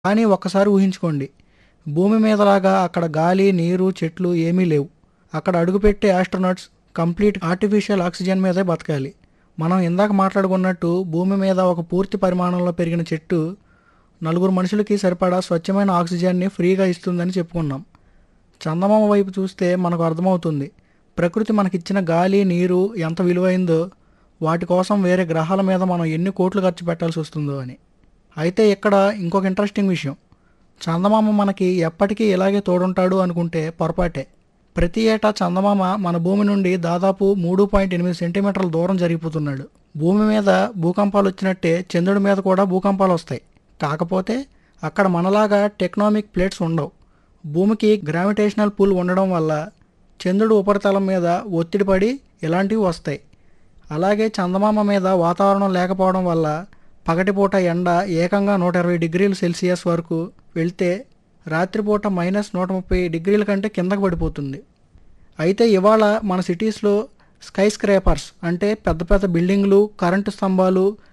కానీ ఒక్కసారి ఊహించుకోండి భూమి మీదలాగా అక్కడ గాలి నీరు చెట్లు ఏమీ లేవు అక్కడ అడుగుపెట్టే ఆస్ట్రోనట్స్ కంప్లీట్ ఆర్టిఫిషియల్ ఆక్సిజన్ మీదే బతకాలి మనం ఇందాక మాట్లాడుకున్నట్టు భూమి మీద ఒక పూర్తి పరిమాణంలో పెరిగిన చెట్టు నలుగురు మనుషులకి సరిపడా స్వచ్ఛమైన ఆక్సిజన్ని ఫ్రీగా ఇస్తుందని చెప్పుకున్నాం చందమామ వైపు చూస్తే మనకు అర్థమవుతుంది ప్రకృతి మనకిచ్చిన గాలి నీరు ఎంత విలువైందో వాటి కోసం వేరే గ్రహాల మీద మనం ఎన్ని కోట్లు ఖర్చు పెట్టాల్సి వస్తుందో అని అయితే ఇక్కడ ఇంకొక ఇంట్రెస్టింగ్ విషయం చందమామ మనకి ఎప్పటికీ ఇలాగే తోడుంటాడు అనుకుంటే పొరపాటే ప్రతి ఏటా చందమామ మన భూమి నుండి దాదాపు మూడు పాయింట్ ఎనిమిది సెంటీమీటర్ల దూరం జరిగిపోతున్నాడు భూమి మీద భూకంపాలు వచ్చినట్టే చంద్రుడి మీద కూడా భూకంపాలు వస్తాయి కాకపోతే అక్కడ మనలాగా టెక్నామిక్ ప్లేట్స్ ఉండవు భూమికి గ్రావిటేషనల్ పుల్ ఉండడం వల్ల చంద్రుడు ఉపరితలం మీద ఒత్తిడి పడి ఇలాంటివి వస్తాయి అలాగే చందమామ మీద వాతావరణం లేకపోవడం వల్ల పగటిపూట ఎండ ఏకంగా నూట ఇరవై డిగ్రీల సెల్సియస్ వరకు వెళ్తే రాత్రిపూట మైనస్ నూట ముప్పై డిగ్రీల కంటే కిందకు పడిపోతుంది అయితే ఇవాళ మన సిటీస్లో స్కై స్క్రేపర్స్ అంటే పెద్ద పెద్ద బిల్డింగ్లు కరెంటు స్తంభాలు